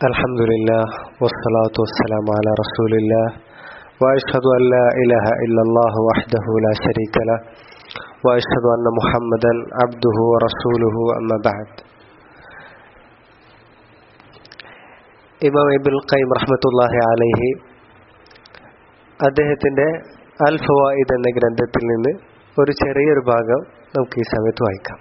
الحمد لله والصلاة والسلام على رسول الله وأشهد أن لا إله إلا الله وحده لا شريك له وأشهد أن محمدا عبده ورسوله أما بعد ഇമാം ഇബുൽ ഖൈം റഹ്മത്തുല്ലാഹി അലൈഹി അദ്ദേഹത്തിൻ്റെ അൽ ഫവായിദ് എന്ന ഗ്രന്ഥത്തിൽ നിന്ന് ഒരു ചെറിയൊരു ഭാഗം നമുക്ക് ഈ സമയത്ത് വായിക്കാം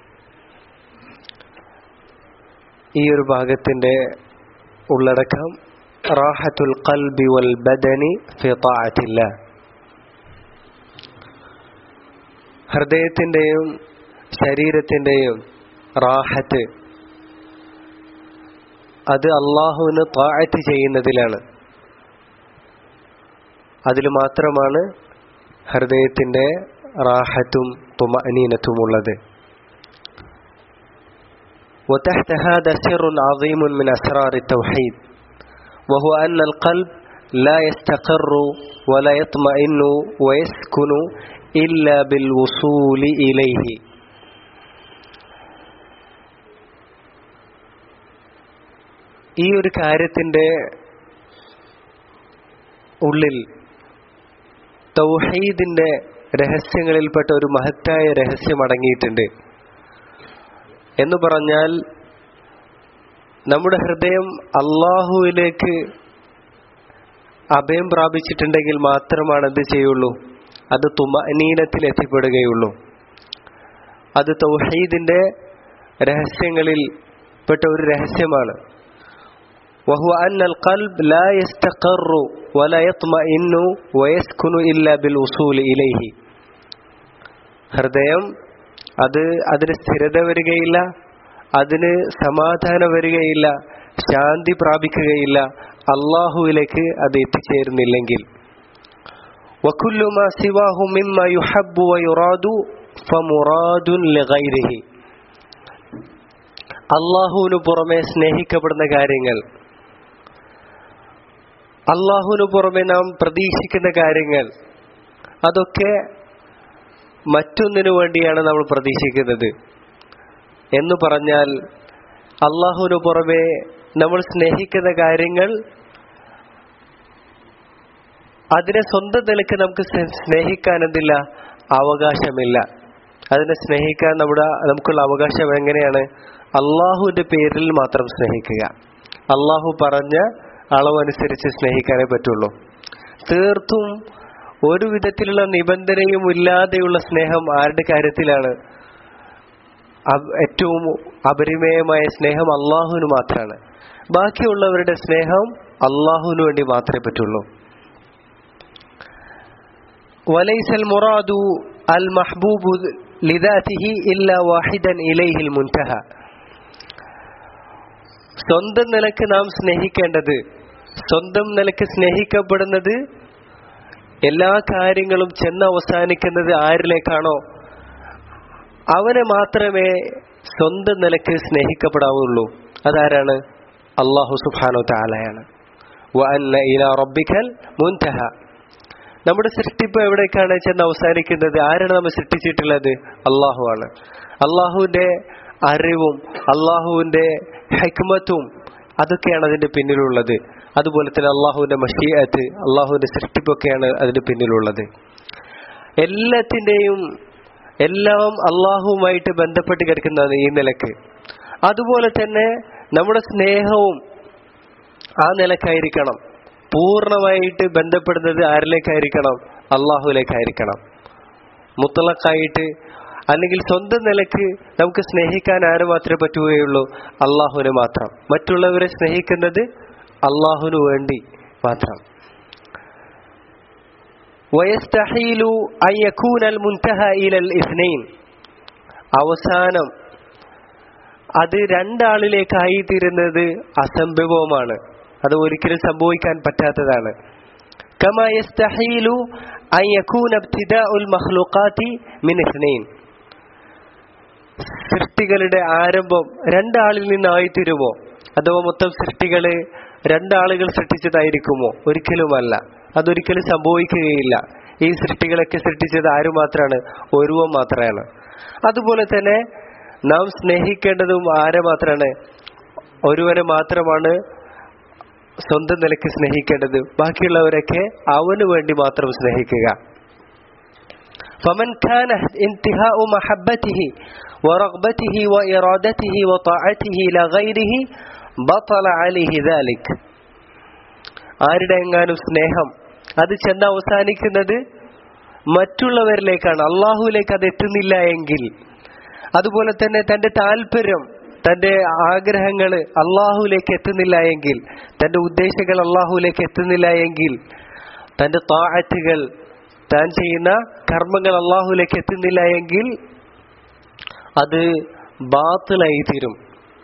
ഈ ഒരു ഭാഗത്തിൻ്റെ ഉള്ളടക്കം റാഹത്തുൽ ഖൽബി വൽ ബദനി ഫി താഅത്തില്ല ഹൃദയത്തിൻ്റെയും ശരീരത്തിൻ്റെയും റാഹത്ത് അത് അള്ളാഹുവിന് താഴത്ത് ചെയ്യുന്നതിലാണ് അതിൽ മാത്രമാണ് ഹൃദയത്തിൻ്റെ റാഹത്തും തുമനീനത്തും ഉള്ളത് وتحت هذا سر عظيم من أسرار التوحيد وهو أن القلب لا يستقر ولا يطمئن ويسكن إلا بالوصول إليه ഈ ഒരു കാര്യത്തിൻ്റെ ഉള്ളിൽ തൗഹീദിന്റെ രഹസ്യങ്ങളിൽപ്പെട്ട ഒരു മഹത്തായ രഹസ്യം അടങ്ങിയിട്ടുണ്ട് എന്ന് പറഞ്ഞാൽ നമ്മുടെ ഹൃദയം അള്ളാഹുവിലേക്ക് അഭയം പ്രാപിച്ചിട്ടുണ്ടെങ്കിൽ മാത്രമാണ് എന്ത് ചെയ്യുള്ളൂ അത് തുമനീനത്തിൽ എത്തിപ്പെടുകയുള്ളൂ അത് തൗഹീദിന്റെ രഹസ്യങ്ങളിൽ പെട്ട ഒരു രഹസ്യമാണ് وهو أن القلب لا يستقر ولا يطمئن ويسكن إلا بالوصول إليه ഹൃദയം അത് അതിന് സ്ഥിരത വരികയില്ല അതിന് സമാധാനം വരികയില്ല ശാന്തി പ്രാപിക്കുകയില്ല അള്ളാഹുവിലേക്ക് അത് എത്തിച്ചേരുന്നില്ലെങ്കിൽ وكل ما سواه مما يحب ويراد فمراد لغيره അള്ളാഹുവിന് പുറമെ സ്നേഹിക്കപ്പെടുന്ന കാര്യങ്ങൾ അള്ളാഹുവിന് പുറമെ നാം പ്രതീക്ഷിക്കുന്ന കാര്യങ്ങൾ അതൊക്കെ മറ്റൊന്നിനു വേണ്ടിയാണ് നമ്മൾ പ്രതീക്ഷിക്കുന്നത് എന്ന് പറഞ്ഞാൽ അള്ളാഹുവിന് പുറമെ നമ്മൾ സ്നേഹിക്കുന്ന കാര്യങ്ങൾ അതിനെ സ്വന്തം നിലക്ക് നമുക്ക് സ്നേഹിക്കാൻ എന്തില്ല അവകാശമില്ല അതിനെ സ്നേഹിക്കാൻ നമ്മുടെ നമുക്കുള്ള അവകാശം എങ്ങനെയാണ് അള്ളാഹുവിന്റെ പേരിൽ മാത്രം സ്നേഹിക്കുക അള്ളാഹു പറഞ്ഞ അളവനുസരിച്ച് സ്നേഹിക്കാനേ പറ്റുള്ളൂ തീർത്തും ഒരു വിധത്തിലുള്ള നിബന്ധനയും ഇല്ലാതെയുള്ള സ്നേഹം ആരുടെ കാര്യത്തിലാണ് ഏറ്റവും അപരിമേയമായ സ്നേഹം അള്ളാഹുവിന് മാത്രമാണ് ബാക്കിയുള്ളവരുടെ സ്നേഹം അള്ളാഹുവിന് വേണ്ടി മാത്രമേ പറ്റുള്ളൂ വലൈസൽ മുറാദു അൽ മഹ്ബൂബു ലിദാതിഹി ഇല്ല വാഹിദൻ ഇലൈഹിൽ മുൻതഹ സ്വന്തം നിലക്ക് നാം സ്നേഹിക്കേണ്ടത് സ്വന്തം നിലക്ക് സ്നേഹിക്കപ്പെടുന്നത് എല്ലാ കാര്യങ്ങളും ചെന്ന് അവസാനിക്കുന്നത് ആരിലേക്കാണോ അവനെ മാത്രമേ സ്വന്തം നിലക്ക് സ്നേഹിക്കപ്പെടാവുള്ളൂ അതാരാണ് അള്ളാഹു സുബാനോ താലയാണ് റബ്ബിക്കൽ മുൻതഹ നമ്മുടെ സൃഷ്ടിപ്പ് എവിടേക്കാണ് ചെന്ന് അവസാനിക്കുന്നത് ആരാണ് നമ്മൾ സൃഷ്ടിച്ചിട്ടുള്ളത് അള്ളാഹു ആണ് അള്ളാഹുവിന്റെ അറിവും അള്ളാഹുവിന്റെ ഹെക്മത്തും അതൊക്കെയാണ് അതിന്റെ പിന്നിലുള്ളത് അതുപോലെ തന്നെ അള്ളാഹുവിന്റെ മഷീയത്ത് അള്ളാഹുവിന്റെ സൃഷ്ടിപ്പൊക്കെയാണ് അതിന്റെ പിന്നിലുള്ളത് എല്ലാത്തിൻ്റെയും എല്ലാം അള്ളാഹുവുമായിട്ട് ബന്ധപ്പെട്ട് കിടക്കുന്നതാണ് ഈ നിലക്ക് അതുപോലെ തന്നെ നമ്മുടെ സ്നേഹവും ആ നിലക്കായിരിക്കണം പൂർണ്ണമായിട്ട് ബന്ധപ്പെടുന്നത് ആരിലേക്കായിരിക്കണം അള്ളാഹുലേക്കായിരിക്കണം മുത്തലക്കായിട്ട് അല്ലെങ്കിൽ സ്വന്തം നിലക്ക് നമുക്ക് സ്നേഹിക്കാൻ ആര് മാത്രമേ പറ്റുകയുള്ളൂ അള്ളാഹുവിന് മാത്രം മറ്റുള്ളവരെ സ്നേഹിക്കുന്നത് അള്ളാഹുവിന് വേണ്ടി മാത്രം വയസ്തഹീലു അയ്യക്കൂനൽ മുൻതഹ ഇലൽ ഇസ്നൈൻ അവസാനം അത് രണ്ടാളിലേക്കായി തീരുന്നത് അസംഭവമാണ് അത് ഒരിക്കലും സംഭവിക്കാൻ പറ്റാത്തതാണ് كما يستحيل أن يكون ابتداء المخلوقات من اثنين സൃഷ്ടികളുടെ ആരംഭം രണ്ടാളിൽ നിന്നായിത്തീരുമോ അഥവാ മൊത്തം സൃഷ്ടികള് രണ്ടാളുകൾ സൃഷ്ടിച്ചതായിരിക്കുമോ ഒരിക്കലുമല്ല അതൊരിക്കലും സംഭവിക്കുകയില്ല ഈ സൃഷ്ടികളൊക്കെ സൃഷ്ടിച്ചത് ആര് മാത്രമാണ് ഒരുവൻ മാത്രമാണ് അതുപോലെ തന്നെ നാം സ്നേഹിക്കേണ്ടതും ആരെ മാത്രമാണ് ഒരുവനെ മാത്രമാണ് സ്വന്തം നിലയ്ക്ക് സ്നേഹിക്കേണ്ടത് ബാക്കിയുള്ളവരൊക്കെ അവന് വേണ്ടി മാത്രം സ്നേഹിക്കുക فمن كان انتهاء محبته ورغبته وإرادته وطاعته إلى غيره بطل عليه ذلك ആരുടെ എങ്ങാനും സ്നേഹം അത് ചെന്ന് അവസാനിക്കുന്നത് മറ്റുള്ളവരിലേക്കാണ് അള്ളാഹുവിലേക്ക് അത് എത്തുന്നില്ല എങ്കിൽ അതുപോലെ തന്നെ തന്റെ താല്പര്യം തന്റെ ആഗ്രഹങ്ങൾ അള്ളാഹുവിലേക്ക് എത്തുന്നില്ല എങ്കിൽ തന്റെ ഉദ്ദേശങ്ങൾ അള്ളാഹുവിലേക്ക് എത്തുന്നില്ല എങ്കിൽ തന്റെ താഴത്തുകൾ താൻ ചെയ്യുന്ന കർമ്മങ്ങൾ അള്ളാഹുലേക്ക് എത്തുന്നില്ല എങ്കിൽ അത് ബാത്തിലായി തീരും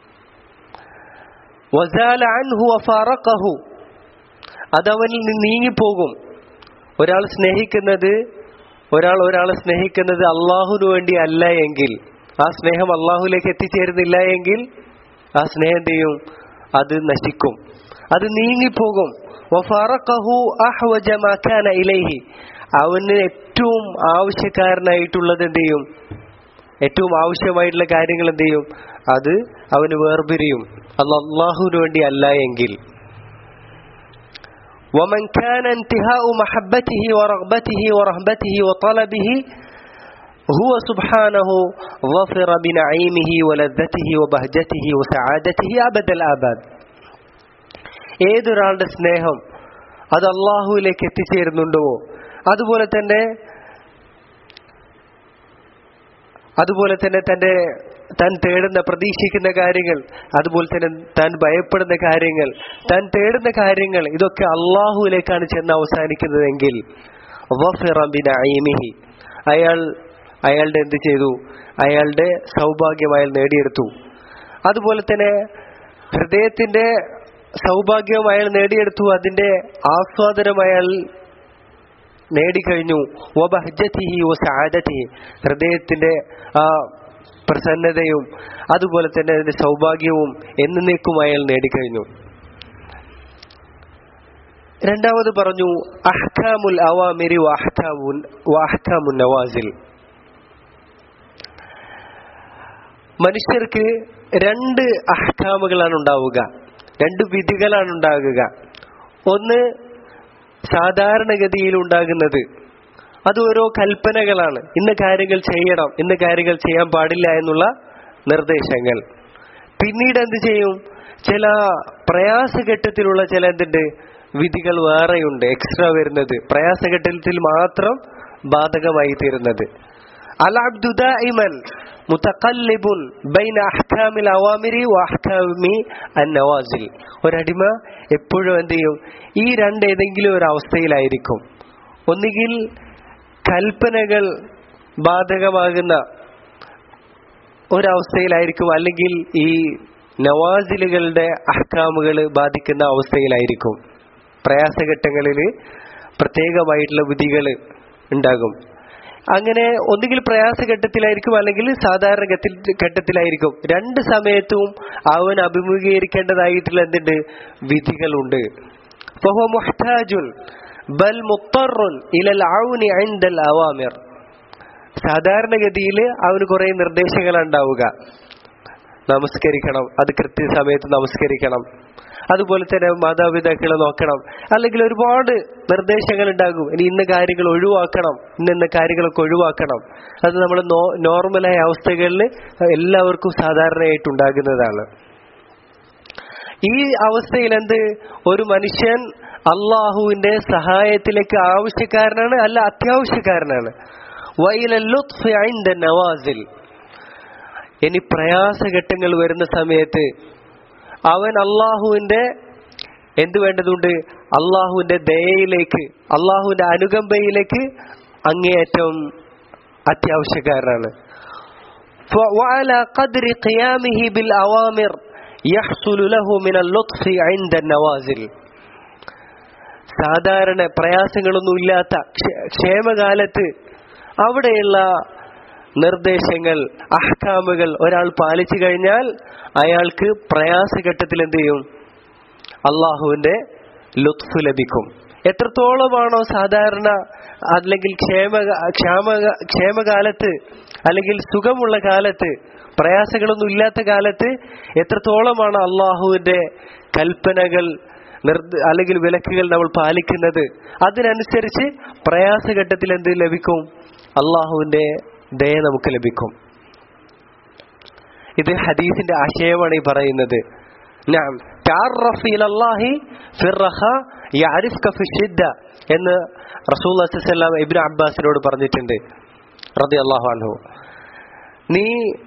വസാല അൻഹു വഫാറഖഹു അതവനിൽ നിന്ന് നീങ്ങിപ്പോകും ഒരാൾ സ്നേഹിക്കുന്നത് ഒരാൾ ഒരാളെ സ്നേഹിക്കുന്നത് അള്ളാഹുവിന് വേണ്ടി അല്ല എങ്കിൽ ആ സ്നേഹം അള്ളാഹുലേക്ക് എത്തിച്ചേരുന്നില്ല എങ്കിൽ ആ സ്നേഹം ചെയ്യും അത് നശിക്കും അത് നീങ്ങിപ്പോകും വഫാറഖഹു അഹ്വജ മാ കാന ഇലൈഹി അവന് ഏറ്റവും ആവശ്യക്കാരനായിട്ടുള്ളത് എന്ത് ചെയ്യും ഏറ്റവും ആവശ്യമായിട്ടുള്ള കാര്യങ്ങൾ എന്ത് ചെയ്യും അത് അവന് വേർപിരിയും അത് അള്ളാഹുവിന് വേണ്ടി അല്ല എങ്കിൽ ومن كان انتهاء محبته ورغبته ورهبته وطلبه هو سبحانه ظفر بنعيمه ولذته وبهجته وسعادته أبد الآباد ഏതൊരാളുടെ സ്നേഹം അത് അള്ളാഹുവിലേക്ക് എത്തിച്ചേരുന്നുണ്ടോ അതുപോലെ തന്നെ അതുപോലെ തന്നെ തന്റെ താൻ തേടുന്ന പ്രതീക്ഷിക്കുന്ന കാര്യങ്ങൾ അതുപോലെ തന്നെ താൻ ഭയപ്പെടുന്ന കാര്യങ്ങൾ താൻ തേടുന്ന കാര്യങ്ങൾ ഇതൊക്കെ അള്ളാഹുവിലേക്കാണ് ചെന്ന് അവസാനിക്കുന്നതെങ്കിൽ അയാൾ അയാളുടെ എന്ത് ചെയ്തു അയാളുടെ സൗഭാഗ്യം അയാൾ നേടിയെടുത്തു അതുപോലെ തന്നെ ഹൃദയത്തിന്റെ സൗഭാഗ്യം അയാൾ നേടിയെടുത്തു അതിന്റെ ആസ്വാദനം അയാൾ നേടിക്കഴിഞ്ഞു വബഹ്ജത്തിഹി വസാദത്തിഹി ഹൃദയത്തിന്റെ ആ പ്രസന്നതയും അതുപോലെ തന്നെ അതിന്റെ സൗഭാഗ്യവും എന്നേക്കും അയാൾ നേടിക്കഴിഞ്ഞു രണ്ടാമത് പറഞ്ഞു അഹ്കാമുൽ അവാമിരി വഅഹ്കാമുൻ വഅഹ്കാമുൻ നവാസിൽ മനുഷ്യർക്ക് രണ്ട് അഹ്കാമുകളാണ് ഉണ്ടാവുക രണ്ട് വിധികളാണ് ഉണ്ടാകുക ഒന്ന് സാധാരണഗതിയിൽ ഉണ്ടാകുന്നത് അത് ഓരോ കൽപ്പനകളാണ് ഇന്ന കാര്യങ്ങൾ ചെയ്യണം ഇന്ന കാര്യങ്ങൾ ചെയ്യാൻ പാടില്ല എന്നുള്ള നിർദ്ദേശങ്ങൾ പിന്നീട് എന്ത് ചെയ്യും ചില പ്രയാസഘട്ടത്തിലുള്ള ചില എന്തുണ്ട് വിധികൾ വേറെയുണ്ട് എക്സ്ട്രാ വരുന്നത് പ്രയാസഘട്ടത്തിൽ മാത്രം ബാധകമായി തീരുന്നത് അലബ്ദു ദായിമൻ മുതഖല്ലിബുൻ ബൈന അഹ്കാമിൽ അവാമിരി വഅഹ്കാമി അന്നവാസിൽ ഒരടിമ എപ്പോഴും എന്ത് ചെയ്യും ഈ രണ്ട് ഏതെങ്കിലും ഒരു അവസ്ഥയിലായിരിക്കും ഒന്നുകിൽ കൽപ്പനകൾ ബാധകമാകുന്ന ഒരവസ്ഥയിലായിരിക്കും അല്ലെങ്കിൽ ഈ നവാസിലുകളുടെ അഹ്കാമുകൾ ബാധിക്കുന്ന അവസ്ഥയിലായിരിക്കും പ്രയാസഘട്ടങ്ങളിൽ പ്രത്യേകമായിട്ടുള്ള വിധികൾ ഉണ്ടാകും അങ്ങനെ ഒന്നുകിൽ പ്രയാസഘട്ടത്തിലായിരിക്കും അല്ലെങ്കിൽ സാധാരണ ഘട്ടത്തിൽ ഘട്ടത്തിലായിരിക്കും രണ്ട് സമയത്തും അവൻ അഭിമുഖീകരിക്കേണ്ടതായിട്ടുള്ള എന്തുണ്ട് വിധികളുണ്ട് ഫഹു മുഹ്താജുൻ ബൽ മുത്തറുൻ ഇലൽ ഔനി ഇൻദൽ അവാമിർ സാധാരണഗതിയിൽ അവന് കുറെ നിർദ്ദേശങ്ങൾ ഉണ്ടാവുക നമസ്കരിക്കണം അത് കൃത്യസമയത്ത് നമസ്കരിക്കണം അതുപോലെ തന്നെ മാതാപിതാക്കളെ നോക്കണം അല്ലെങ്കിൽ ഒരുപാട് നിർദ്ദേശങ്ങൾ ഉണ്ടാകും ഇനി ഇന്ന കാര്യങ്ങൾ ഒഴിവാക്കണം ഇന്ന ഇന്ന കാര്യങ്ങളൊക്കെ ഒഴിവാക്കണം അത് നമ്മൾ നോർമലായ അവസ്ഥകളിൽ എല്ലാവർക്കും സാധാരണയായിട്ട് ഉണ്ടാകുന്നതാണ് ഈ അവസ്ഥയിൽ എന്ത് ഒരു മനുഷ്യൻ അള്ളാഹുവിന്റെ സഹായത്തിലേക്ക് ആവശ്യക്കാരനാണ് അല്ല അത്യാവശ്യക്കാരനാണ് നവാസിൽ ഇനി പ്രയാസഘട്ടങ്ങൾ വരുന്ന സമയത്ത് അവൻ അള്ളാഹുവിന്റെ എന്ത് വേണ്ടതുണ്ട് അള്ളാഹുവിന്റെ ദയയിലേക്ക് അള്ളാഹുവിന്റെ അനുകമ്പയിലേക്ക് അങ്ങേയറ്റം അത്യാവശ്യക്കാരനാണ് وعلى قدر قيامه بالأوامر يحصل له من اللطف عند النوازل സാധാരണ പ്രയാസങ്ങളൊന്നും ഇല്ലാത്ത ക്ഷേമകാലത്ത് അവിടെയുള്ള നിർദ്ദേശങ്ങൾ അഹ്കാമുകൾ ഒരാൾ പാലിച്ചു കഴിഞ്ഞാൽ അയാൾക്ക് പ്രയാസഘട്ടത്തിൽ എന്ത് ചെയ്യും അള്ളാഹുവിന്റെ ലുത്ഫ് ലഭിക്കും എത്രത്തോളമാണോ സാധാരണ അല്ലെങ്കിൽ ക്ഷേമ ക്ഷാമ ക്ഷേമകാലത്ത് അല്ലെങ്കിൽ സുഖമുള്ള കാലത്ത് പ്രയാസങ്ങളൊന്നും ഇല്ലാത്ത കാലത്ത് എത്രത്തോളമാണ് അള്ളാഹുവിന്റെ കൽപ്പനകൾ നിർദ്ദ അല്ലെങ്കിൽ വിലക്കുകൾ നമ്മൾ പാലിക്കുന്നത് അതിനനുസരിച്ച് പ്രയാസഘട്ടത്തിൽ എന്ത് ലഭിക്കും അള്ളാഹുവിന്റെ ദയ നമുക്ക് ലഭിക്കും ഇത് ഹദീസിന്റെ ആശയമാണ് ഈ പറയുന്നത് നഅം. തഅറഫ് ഇലല്ലാഹി ഫിർറഖ യഅരിഫ്ക ഫിശ്ശിദ്ദ എന്ന് റസൂലുള്ളാഹി സ്വല്ലല്ലാഹു അലൈഹി വസല്ലം ഇബ്നു അബ്ബാസിനോട് പറഞ്ഞിട്ടുണ്ട് റളിയല്ലാഹു അൻഹു നീ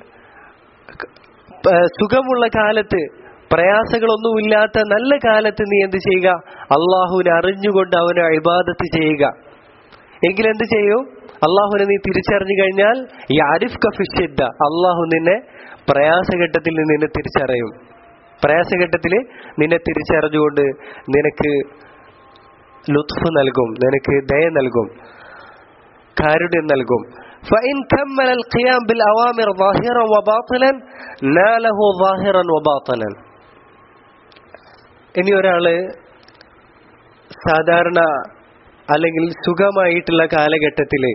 പ- സുഖമുള്ള കാലത്ത് പ്രയാസങ്ങളൊന്നുമില്ലാത്ത നല്ല കാലത്ത് നീ എന്ത് ചെയ്യുക അള്ളാഹുവിനെ അറിഞ്ഞുകൊണ്ട് അവനെ ഇബാദത്ത് ചെയ്യുക എങ്കിൽ എന്ത് ചെയ്യും അള്ളാഹുവിനെ നീ തിരിച്ചറിഞ്ഞു കഴിഞ്ഞാൽ ഈ ആരിഫ് കഫിഷിദ്ദ അള്ളാഹു നിന്നെ പ്രയാസഘട്ടത്തിൽ നിന്ന് നിന്നെ തിരിച്ചറിയും പ്രയാസഘട്ടത്തിൽ നിന്നെ തിരിച്ചറിഞ്ഞുകൊണ്ട് നിനക്ക് ലുത്ഫ് നൽകും നിനക്ക് ദയ നൽകും കാരുണ്യം നൽകും فإن كمل القيام بالأوامر ظاهرا وباطلا ناله ظاهرا وباطنا ഇനി ഒരാള് സാധാരണ അല്ലെങ്കിൽ സുഖമായിട്ടുള്ള കാലഘട്ടത്തില്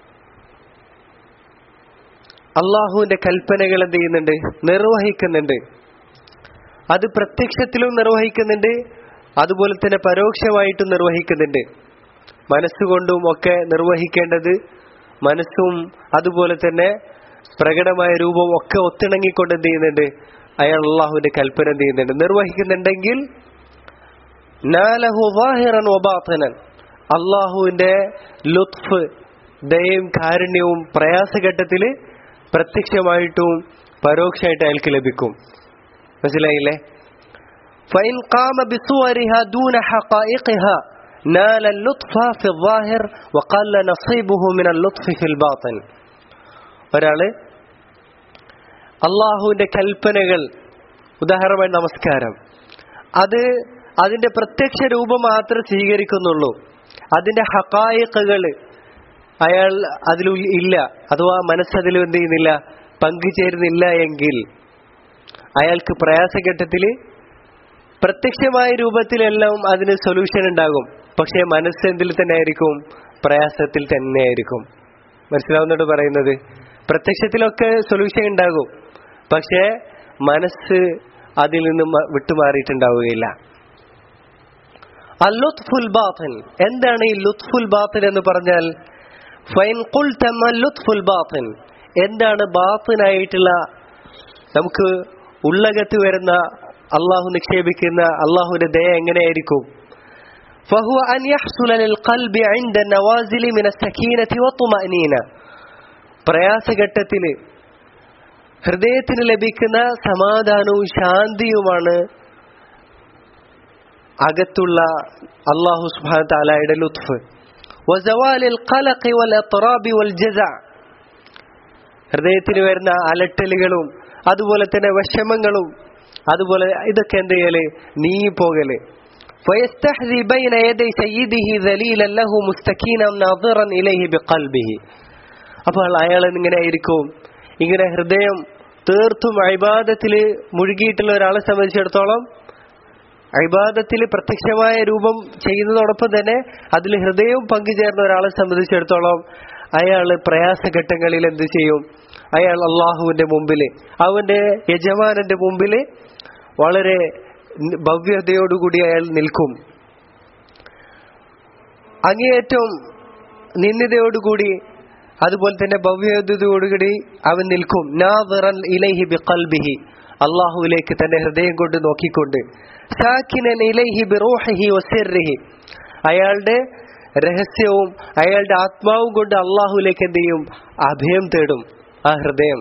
അള്ളാഹുവിന്റെ കൽപ്പനകൾ എന്ത് ചെയ്യുന്നുണ്ട് നിർവഹിക്കുന്നുണ്ട് അത് പ്രത്യക്ഷത്തിലും നിർവഹിക്കുന്നുണ്ട് അതുപോലെ തന്നെ പരോക്ഷമായിട്ടും നിർവഹിക്കുന്നുണ്ട് മനസ്സുകൊണ്ടും ഒക്കെ നിർവഹിക്കേണ്ടത് മനസ്സും അതുപോലെ തന്നെ പ്രകടമായ രൂപവും ഒക്കെ ഒത്തിണങ്ങിക്കൊണ്ട് എന്ത് ചെയ്യുന്നുണ്ട് അയാൾ അള്ളാഹുവിന്റെ കൽപ്പന എന്ത് ചെയ്യുന്നുണ്ട് നിർവഹിക്കുന്നുണ്ടെങ്കിൽ നാലഹു വാഹിറൻ വബാത്തനൻ അള്ളാഹുവിന്റെ ലുത്ഫ് ദയയും കാരുണ്യവും പ്രയാസഘട്ടത്തിൽ പ്രത്യക്ഷമായിട്ടും പരോക്ഷമായിട്ട് അയാൾക്ക് ലഭിക്കും മനസ്സിലായില്ലേ فإن قام بصورها دون حقائقها نال اللطف في الظاهر وقل نصيبه من اللطف في الباطن ഒരാള് അള്ളാഹുവിന്റെ കൽപ്പനകൾ ഉദാഹരണമായി നമസ്കാരം അത് അതിന്റെ പ്രത്യക്ഷ രൂപം മാത്രമേ സ്വീകരിക്കുന്നുള്ളൂ അതിന്റെ ഹക്കായക്കുകൾ അയാൾ അതിൽ ഇല്ല അഥവാ മനസ്സതിൽ എന്ത് ചെയ്യുന്നില്ല പങ്കുചേരുന്നില്ല എങ്കിൽ അയാൾക്ക് പ്രയാസഘട്ടത്തിൽ പ്രത്യക്ഷമായ രൂപത്തിലെല്ലാം അതിന് സൊല്യൂഷൻ ഉണ്ടാകും പക്ഷേ മനസ്സ് എന്തിൽ തന്നെ ആയിരിക്കും പ്രയാസത്തിൽ തന്നെ ആയിരിക്കും മനസ്സിലാവുന്നോട് പറയുന്നത് പ്രത്യക്ഷത്തിലൊക്കെ സൊല്യൂഷൻ ഉണ്ടാകും പക്ഷേ മനസ്സ് അതിൽ നിന്ന് മ- വിട്ടുമാറിയിട്ടുണ്ടാവുകയില്ല അല്ലുത്ഫുൽ ബാത്തിൻ എന്താണ് ഈ ലുത്ഫുൽ ബാത്തിൻ എന്ന് പറഞ്ഞാൽ ഫൈൻ ഖുൽത മ ലുത്ഫുൽ ബാത്തിൻ എന്താണ് ബാത്തിനായിട്ടുള്ള നമുക്ക് ഉള്ളകത്ത് വരുന്ന അള്ളാഹു നിക്ഷേപിക്കുന്ന അള്ളാഹുവിന്റെ ദയ എങ്ങനെയായിരിക്കും فهو أن يحصل للقلب عند النوازل من السكينة والطمأنينة പ്രയാസഘട്ടത്തിൽ ഹൃദയത്തിന് ലഭിക്കുന്ന സമാധാനവും ശാന്തിയുമാണ് അകത്തുള്ള അള്ളാഹു സുബ്ഹാനഹു തആലയുടെ ലുത്ഫ് وزوال القلق والاضطراب والجزع ഹൃദയത്തിന് വരുന്ന അലട്ടലുകളും അതുപോലെ തന്നെ വിഷമങ്ങളും അതുപോലെ ഇതൊക്കെ എന്ത് ചെയ്യല് നീങ്ങിപ്പോകല് فيستحذي بين يدي سيده ذليلا له مستكينا ناظرا إليه بقلبه അപ്പോൾ അയാൾ ഇങ്ങനെ ആയിരിക്കും ഇങ്ങനെ ഹൃദയം തീർത്തും അഴിബാദത്തിൽ മുഴുകിയിട്ടുള്ള ഒരാളെ സംബന്ധിച്ചിടത്തോളം അഴിബാദത്തിൽ പ്രത്യക്ഷമായ രൂപം ചെയ്യുന്നതോടൊപ്പം തന്നെ അതിൽ ഹൃദയവും പങ്കുചേർന്ന ഒരാളെ സംബന്ധിച്ചിടത്തോളം അയാൾ പ്രയാസഘട്ടങ്ങളിൽ എന്ത് ചെയ്യും അയാൾ അള്ളാഹുവിന്റെ മുമ്പിൽ അവന്റെ യജമാനന്റെ മുമ്പിൽ വളരെ ഭവ്യതയോടുകൂടി അയാൾ നിൽക്കും അങ്ങേയറ്റം നിന്ദിതയോടുകൂടി അതുപോലെ തന്നെ ഭവ്യതയോടുകൂടി അവൻ നിൽക്കും നാദിറൻ ഇലൈഹി ബിഖൽബിഹി അള്ളാഹുവിലേക്ക് തന്റെ ഹൃദയം കൊണ്ട് നോക്കിക്കൊണ്ട് സാക്കിനൻ ഇലൈഹി ബിറൂഹിഹി വസിർരിഹി അയാളുടെ രഹസ്യവും അയാളുടെ ആത്മാവും കൊണ്ട് അള്ളാഹുവിലേക്ക് എന്ത് ചെയ്യും അഭയം തേടും ആ ഹൃദയം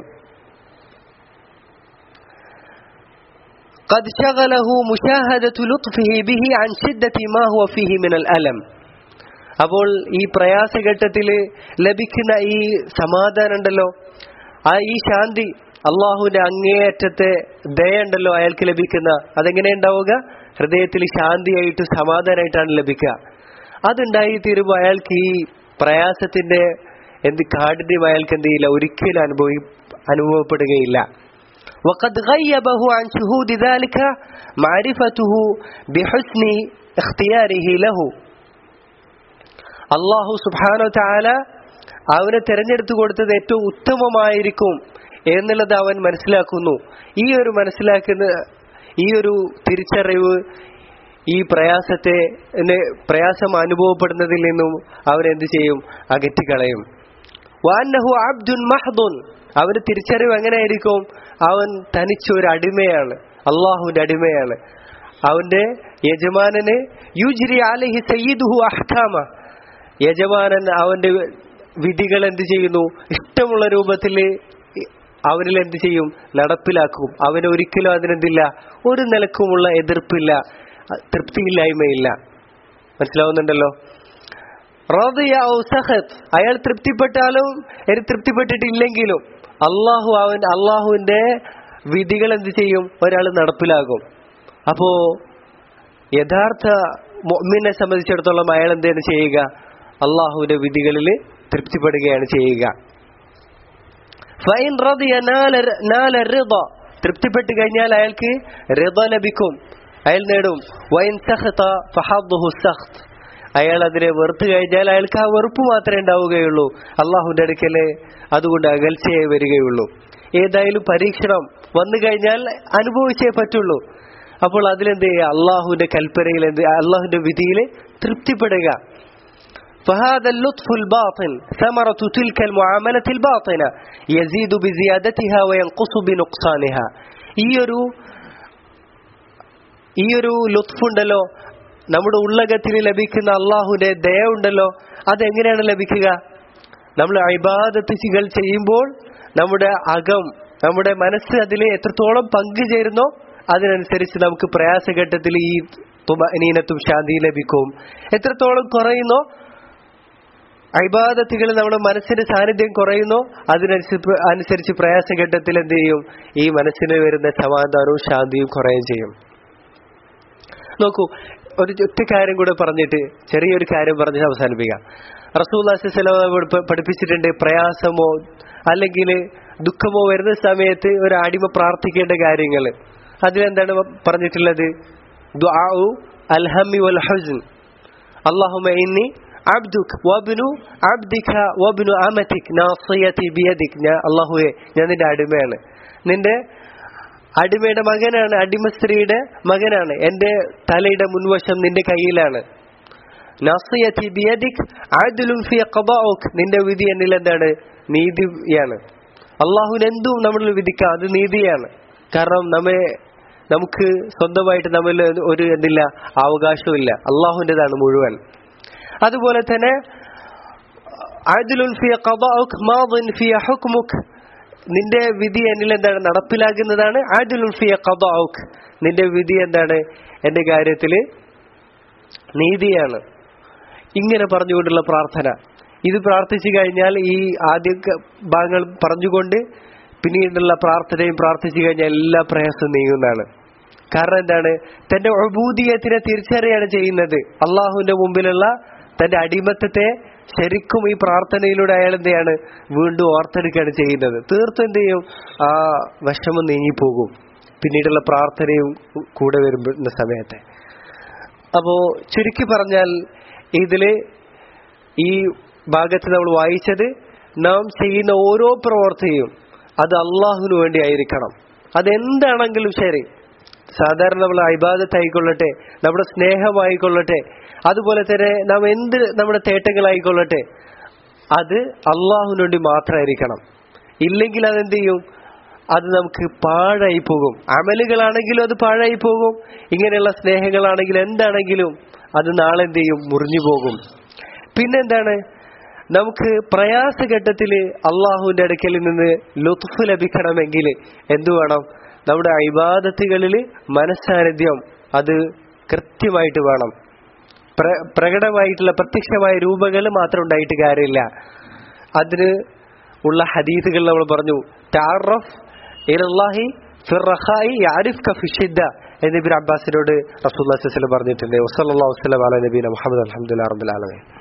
قد شغله مشاهدة لطفه به عن شدة ما هو فيه من الألم അപ്പോൾ ഈ പ്രയാസഘട്ടത്തിൽ ലഭിക്കുന്ന ഈ സമാധാനം ഉണ്ടല്ലോ ആ ഈ ശാന്തി അള്ളാഹുവിന്റെ അങ്ങേയറ്റത്തെ ദയ ഉണ്ടല്ലോ അയാൾക്ക് ലഭിക്കുന്ന അതെങ്ങനെ ഉണ്ടാവുക ഹൃദയത്തിൽ ശാന്തിയായിട്ട് സമാധാനമായിട്ടാണ് ലഭിക്കുക അതുണ്ടായി തീരുമ്പോൾ അയാൾക്ക് ഈ പ്രയാസത്തിന്റെ എന്ത് കാഠിന്യം അയാൾക്ക് എന്ത് ചെയ്യില്ല ഒരിക്കലും അനുഭവി അനുഭവപ്പെടുകയില്ല وقد غيبه عن شهود ذلك معرفته بحسن اختياره له അള്ളാഹു സുബാനോ ചാല അവനെ തെരഞ്ഞെടുത്തു കൊടുത്തത് ഏറ്റവും ഉത്തമമായിരിക്കും എന്നുള്ളത് അവൻ മനസ്സിലാക്കുന്നു ഈ ഒരു മനസ്സിലാക്കുന്ന ഈ ഒരു തിരിച്ചറിവ് ഈ പ്രയാസത്തെ ന് പ്രയാസം അനുഭവപ്പെടുന്നതിൽ നിന്നും അവരെന്ത് ചെയ്യും അകറ്റിക്കളയും വാന്നഹു അബ്ദുൻ മഹദുൻ അവന് തിരിച്ചറിവ് എങ്ങനെയായിരിക്കും അവൻ തനിച്ചൊരു അടിമയാണ് അള്ളാഹുവിന്റെ അടിമയാണ് അവന്റെ യജമാനന് യുജ്രി അലഹി സയ്യിദുഹു അഹ്കാമ യജമാനൻ അവന്റെ വിധികൾ എന്ത് ചെയ്യുന്നു ഇഷ്ടമുള്ള രൂപത്തിൽ അവനിൽ എന്ത് ചെയ്യും നടപ്പിലാക്കും അവന് ഒരിക്കലും അതിനെന്തില്ല ഒരു നിലക്കുമുള്ള എതിർപ്പില്ല തൃപ്തിയില്ലായ്മയില്ല മനസ്സിലാവുന്നുണ്ടല്ലോ റദിയ ഔ സഖത്ത് അയാൾ തൃപ്തിപ്പെട്ടാലും ഇനി തൃപ്തിപ്പെട്ടിട്ടില്ലെങ്കിലും അള്ളാഹു അവൻ അള്ളാഹുവിന്റെ വിധികൾ എന്ത് ചെയ്യും ഒരാൾ നടപ്പിലാകും അപ്പോ യഥാർത്ഥ മൊമ്മിനെ സംബന്ധിച്ചിടത്തോളം അയാൾ എന്താണ് ചെയ്യുക അള്ളാഹുവിന്റെ വിധികളിൽ തൃപ്തിപ്പെടുകയാണ് ചെയ്യുക ഫൈൻ റദിയ നാല നാല റിദ തൃപ്തിപ്പെട്ട് കഴിഞ്ഞാൽ അയാൾക്ക് റിദ ലഭിക്കും അയാൾ നേടും വൈൻ സഖത ഫഹദ്ദുഹു സഖ്ത് അയാൾ അതിനെ വെറുത്തു കഴിഞ്ഞാൽ അയാൾക്ക് ആ വെറുപ്പ് മാത്രമേ ഉണ്ടാവുകയുള്ളൂ അള്ളാഹുന്റെ അടുക്കല് അതുകൊണ്ട് അകൽച്ചയെ വരികയുള്ളൂ ഏതായാലും പരീക്ഷണം വന്നു കഴിഞ്ഞാൽ അനുഭവിച്ചേ പറ്റുള്ളൂ അപ്പോൾ അതിലെന്ത് ചെയ്യുക അള്ളാഹുവിന്റെ കൽപ്പനയിൽ എന്ത് അള്ളാഹുവിന്റെ വിധിയിൽ തൃപ്തിപ്പെടുക فهذا اللطف الباطن ثمرة تلك المعاملة الباطنة يزيد بزيادتها وينقص بنقصانها ഈ ഒരു ഈ ഒരു ലുത്ഫുണ്ടല്ലോ നമ്മുടെ ഉള്ളകത്തിന് ലഭിക്കുന്ന അള്ളാഹുവിന്റെ ദയ ഉണ്ടല്ലോ അതെങ്ങനെയാണ് ലഭിക്കുക നമ്മൾ അഭിബാധത്തുകൾ ചെയ്യുമ്പോൾ നമ്മുടെ അകം നമ്മുടെ മനസ്സ് അതിൽ എത്രത്തോളം പങ്കുചേരുന്നോ അതിനനുസരിച്ച് നമുക്ക് പ്രയാസഘട്ടത്തിൽ ഈ തുമനീനത്തും ശാന്തിയും ലഭിക്കും എത്രത്തോളം കുറയുന്നോ അഭിബാധത്തുകൾ നമ്മുടെ മനസ്സിന്റെ സാന്നിധ്യം കുറയുന്നോ അതിനനുസരിച്ച് അനുസരിച്ച് പ്രയാസഘട്ടത്തിൽ എന്ത് ചെയ്യും ഈ മനസ്സിന് വരുന്ന സമാധാനവും ശാന്തിയും കുറയുകയും ചെയ്യും നോക്കൂ ഒരു ഒറ്റ കാര്യം കൂടെ പറഞ്ഞിട്ട് ചെറിയൊരു കാര്യം പറഞ്ഞ് അവസാനിപ്പിക്കാം റസൂല്ലാസ്ലം പഠിപ്പിച്ചിട്ടുണ്ട് പ്രയാസമോ അല്ലെങ്കിൽ ദുഃഖമോ വരുന്ന സമയത്ത് ഒരു അടിമ പ്രാർത്ഥിക്കേണ്ട കാര്യങ്ങൾ അതിലെന്താണ് പറഞ്ഞിട്ടുള്ളത് ദുആഉ അൽഹമി വൽ ഹുസ്ൻ അല്ലാഹുമ്മ ഇന്നി അബ്ദുക് വബ്നു അബ്ദിക വബ്നു അമതിക് നാസിയതി ബിയദിക് ഞാൻ അല്ലാഹുവേ ഞാൻ നിന്റെ അടിമയാണ് നിന്റെ അടിമയുടെ മകനാണ് അടിമ സ്ത്രീയുടെ മകനാണ് എന്റെ തലയുടെ മുൻവശം നിന്റെ കയ്യിലാണ് നസിയതി ബിയദിക് അദ്ലുൻ ഫി ഖദാഉക് നിന്റെ വിധി എന്നിൽ എന്താണ് നീതിയാണ് അള്ളാഹുവിന് എന്തും നമ്മൾ വിധിക്കാം അത് നീതിയാണ് കാരണം നമ്മെ നമുക്ക് സ്വന്തമായിട്ട് നമ്മൾ ഒരു എന്തില്ല അവകാശമില്ല അള്ളാഹുവിൻ്റെതാണ് മുഴുവൻ അതുപോലെ തന്നെ അദ്ലുൻ ഫി ഖദാഉക് മാദിൻ ഫി ഹുക്മുക് നിന്റെ വിധി എന്നിൽ എന്താണ് നടപ്പിലാക്കുന്നതാണ് ആദിലുൽ ഫിയ ഖദാഉക് നിന്റെ വിധി എന്താണ് എന്റെ കാര്യത്തിൽ നീതിയാണ് ഇങ്ങനെ പറഞ്ഞുകൊണ്ടുള്ള പ്രാർത്ഥന ഇത് പ്രാർത്ഥിച്ചു കഴിഞ്ഞാൽ ഈ ആദ്യ ഭാഗങ്ങൾ പറഞ്ഞുകൊണ്ട് പിന്നീടുള്ള പ്രാർത്ഥനയും പ്രാർത്ഥിച്ചു കഴിഞ്ഞാൽ എല്ലാ പ്രയാസവും നീങ്ങുന്നതാണ് കാരണം എന്താണ് തന്റെ ഒബൂദിയത്തിനെ തിരിച്ചറിയാണ് ചെയ്യുന്നത് അള്ളാഹുവിന്റെ മുമ്പിലുള്ള തന്റെ അടിമത്തത്തെ ശരിക്കും ഈ പ്രാർത്ഥനയിലൂടെ അയാൾ എന്ത് ചെയ്യാണ് വീണ്ടും ഓർത്തെടുക്കുകയാണ് ചെയ്യുന്നത് തീർത്തും എന്ത് ചെയ്യും ആ വിഷമം നീങ്ങിപ്പോകും പിന്നീടുള്ള പ്രാർത്ഥനയും കൂടെ വരുന്ന സമയത്തെ അപ്പോ ചുരുക്കി പറഞ്ഞാൽ ഇതില് ഈ ഭാഗത്ത് നമ്മൾ വായിച്ചത് നാം ചെയ്യുന്ന ഓരോ പ്രവർത്തിയും അത് അള്ളാഹുവിന് വേണ്ടി ആയിരിക്കണം അതെന്താണെങ്കിലും ശരി സാധാരണ നമ്മൾ അഭിബാധത്തായിക്കൊള്ളട്ടെ നമ്മുടെ സ്നേഹമായിക്കൊള്ളട്ടെ അതുപോലെ തന്നെ നാം എന്ത് നമ്മുടെ തേട്ടങ്ങളായിക്കൊള്ളട്ടെ അത് അള്ളാഹുവിന് വേണ്ടി മാത്രമായിരിക്കണം ഇല്ലെങ്കിൽ അതെന്ത് ചെയ്യും അത് നമുക്ക് പാഴായി പോകും അമലുകളാണെങ്കിലും അത് പാഴായി പോകും ഇങ്ങനെയുള്ള സ്നേഹങ്ങളാണെങ്കിലും എന്താണെങ്കിലും അത് നാളെ എന്ത് ചെയ്യും മുറിഞ്ഞു പോകും പിന്നെന്താണ് നമുക്ക് പ്രയാസഘട്ടത്തിൽ അള്ളാഹുവിന്റെ അടുക്കലിൽ നിന്ന് ലുത്ഫ് ലഭിക്കണമെങ്കിൽ എന്തു വേണം നമ്മുടെ അഭിബാധത്തുകളിൽ മനസ്സാന്നിധ്യം അത് കൃത്യമായിട്ട് വേണം പ്രകടമായിട്ടുള്ള പ്രത്യക്ഷമായ രൂപങ്ങൾ മാത്രം ഉണ്ടായിട്ട് കാര്യമില്ല അതിന് ഉള്ള ഹദീസുകൾ നമ്മൾ പറഞ്ഞു ടാറഫ് ഇലല്ലാഹി ഫിറഹായി യാരിഫ് കഫിഷിദ്ദ എന്ന് ഇബിൻ അബ്ബാസിനോട് റസൂല്ലാ പറഞ്ഞിട്ടുണ്ട് വസല്ലാ വസ്ലം അല നബീന മുഹമ്മദ് അലഹമുല്ലാ റബുലാലമേ